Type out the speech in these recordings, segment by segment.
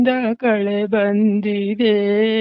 ಕಳೆ ಬಂದಿದೆ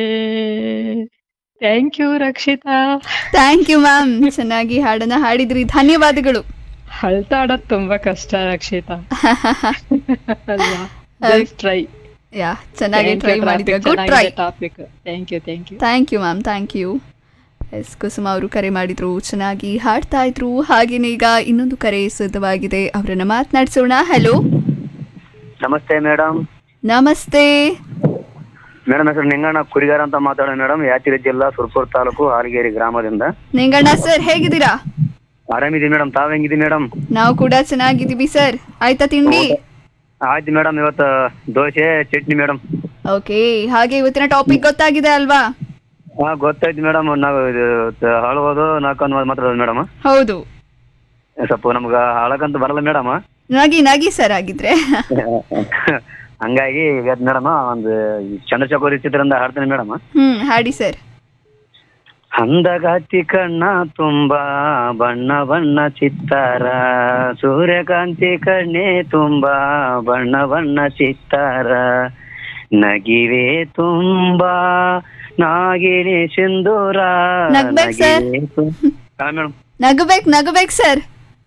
thank you Rakshita thank you ma'am ಚೆನ್ನಾಗಿ ಹಾಡನ್ನ ಹಾಡಿದ್ರಿ ಧನ್ಯವಾದಗಳು ಹಳ್ತಾಡೋದ್ ತುಂಬಾ ಕಷ್ಟ ರಕ್ಷಿತಾ ಅಲ್ವಾ ಜಸ್ಟ್ ಟ್ರೈ ಯಾ ಚೆನ್ನಾಗಿ ಟ್ರೈ ಮಾಡಿದ್ರಿ good try topic thank you thank you thank you ma'am thank you yes Kusuma ಅವರು ಕರೆ ಮಾಡಿದ್ರು ಚೆನ್ನಾಗಿ ಹಾಡ್ತಾ ಇದ್ರು ಹಾಗೇನೆ ಈಗ ಇನ್ನೊಂದು ಕರೆ ಸಿದ್ಧವಾಗಿದೆ ಅವರನ್ನ ಮಾತನಾಡಿಸೋಣ ಹಲೋ ನಮಸ್ತೆ ಮೇಡಮ್ ನಮಸ್ತೆ ಮೇಡಮ್ ಹೆಸರು ನಿಂಗಣ್ಣ ಕುರಿಗಾರ ಅಂತ ಮಾತಾಡೋಣ ಮೇಡಮ್ ಯಾದಗಿರಿ ಜಿಲ್ಲಾ ಸುರ್ಪುರ್ ತಾಲೂಕು ಹಾಲಗೇರಿ ಗ್ರಾಮದಿಂದ ನಿಂಗಣ್ಣ ಸರ್ ಹೇಗಿದ್ದೀರಾ ಆರಾಮಿದ್ದೀವಿ ಮೇಡಮ್ ತಾವ್ ಹೆಂಗಿದ್ದೀವಿ ಮೇಡಮ್ ನಾವು ಕೂಡ ಚೆನ್ನಾಗಿದ್ದೀವಿ ಸರ್ ಆಯ್ತಾ ತಿಂಡಿ ಆಯ್ತು ಮೇಡಮ್ ಇವತ್ತು ದೋಸೆ ಚಟ್ನಿ ಮೇಡಮ್ ಓಕೆ ಹಾಗೆ ಇವತ್ತಿನ ಟಾಪಿಕ್ ಗೊತ್ತಾಗಿದೆ ಅಲ್ವಾ ಹಾ ಗೊತ್ತಾಯ್ತು ಮೇಡಮ್ ನಾವು ಇದು ಹಾಳುವುದು ನಾಲ್ಕೊಂದು ಮಾತಾಡೋದು ಮೇಡಮ್ ಹೌದು ಸ್ವಲ್ಪ ನಮ್ಗೆ ಹಾಳಕ್ಕಂತ ಬರಲ್ಲ ಮೇಡಮ್ ನಗಿ ನಗಿ ಸರ್ ಆಗಿದ್ರೆ ಹಂಗಾಗಿ ಇವತ್ತು ಮೇಡಮ್ ಒಂದು ಚಂದ್ರಚಕೋರಿ ಚಿತ್ರದಿಂದ ಹಾಡ್ತೀನಿ ಮೇಡಮ್ ಹ್ಮ್ ಹಾಡಿ ಸರ್ ಅಂದಗಾತಿ ಕಣ್ಣ ತುಂಬಾ ಬಣ್ಣ ಬಣ್ಣ ಚಿತ್ತಾರ ಸೂರ್ಯಕಾಂತಿ ಕಣ್ಣೆ ತುಂಬಾ ಬಣ್ಣ ಬಣ್ಣ ಚಿತ್ತಾರ ನಗಿವೆ ತುಂಬಾ ನಾಗಿನಿ ಸಿಂಧೂರ ನಗ್ಬೇಕ್ sir. ಮೇಡಮ್ ನಗಬೇಕು ನಗಬೇಕು ಸರ್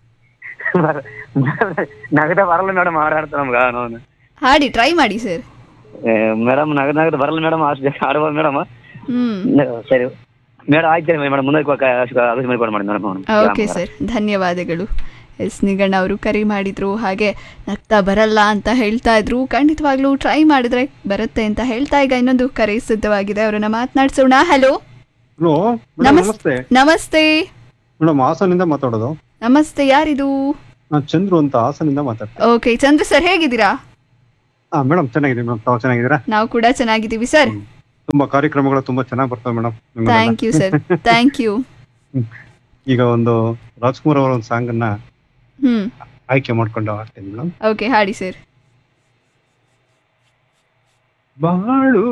ನಗದ ಬರಲ್ಲ ಮೇಡಮ್ ಹಾಡಾಡ್ತ ನಮ್ಗ ನಾನು ಹಾಡಿ ಟ್ರೈ ಮಾಡಿ ಸರ್ ಮೇಡಮ್ ನಗದ ನಗದ ಬರಲ್ಲ ಮೇಡಮ್ ಅಷ್ಟು ಆಡ್ಬೋದು ಮೇಡಮ್ ಹ್ಮ್ ಸರಿ ಮೇಡಮ್ ಆಯ್ತು ಮೇಡಮ್ ಮುಂದೆ ಅದು ಮೇಲೆ ಮಾಡಿ ಮೇಡಮ್ ಓಕೆ ಸರ್ ಧನ್ಯವಾದಗಳು ಎಸ್ ನಿಗಣ್ಣ ಅವರು ಕರೆ ಮಾಡಿದ್ರು ಹಾಗೆ ನಗ್ತಾ ಬರಲ್ಲ ಅಂತ ಹೇಳ್ತಾ ಇದ್ರು ಖಂಡಿತವಾಗ್ಲೂ ಟ್ರೈ ಮಾಡಿದ್ರೆ ಬರುತ್ತೆ ಅಂತ ಹೇಳ್ತಾ ಈಗ ಇನ್ನೊಂದು ಕರೆ ಸಿದ್ಧವಾಗಿದೆ ಅವರನ್ನ ಮಾತನಾಡ್ಸೋಣ ಹಲೋ ಹಲೋ ಮೇಡಮ್ ನಮಸ್- ನಮಸ್ತೆ ನಮಸ್ತೆ ಮೇಡಮ್ ಹಾಸನಿಂದ ಮಾತಾಡೋದು ನಮಸ್ತೆ ಯಾರಿದು ನಾನು ಚಂದ್ರು ಅಂತ ಹಾಸನಿಂದ ಮಾತಾಡ್ತೀನಿ ಓಕೆ ಚಂದ್ರ ಸರ್ ಹೇಗಿದ್ದೀರಾ ಹಾ ಮೇಡಮ್ ಚೆನ್ನಾಗಿದೆ ಮೇಡಮ್ ತಾವು ಚೆನ್ನಾಗಿದ್ದೀರಾ ನಾವು ಕೂಡ ಚೆನ್ನಾಗಿದ್ದೀವಿ ಸರ್ ತುಂಬಾ ಕಾರ್ಯಕ್ರಮಗಳು ತುಂಬಾ ಚೆನ್ನಾಗಿ ಬರ್ತವೆ madam thank you sir thank you ಈಗ ಒಂದು ರಾಜ್ಕುಮಾರ್ ಅವರ ಒಂದು ಸಾಂಗ್ ಅನ್ನ ಹ್ಮ್ ಆಯ್ಕೆ ಮಾಡ್ಕೊಂಡು ಹಾಡ್ತೀನಿ ಮೇಡಮ್ ಓಕೆ ಹಾಡಿ ಸರ್ ಬಾಳು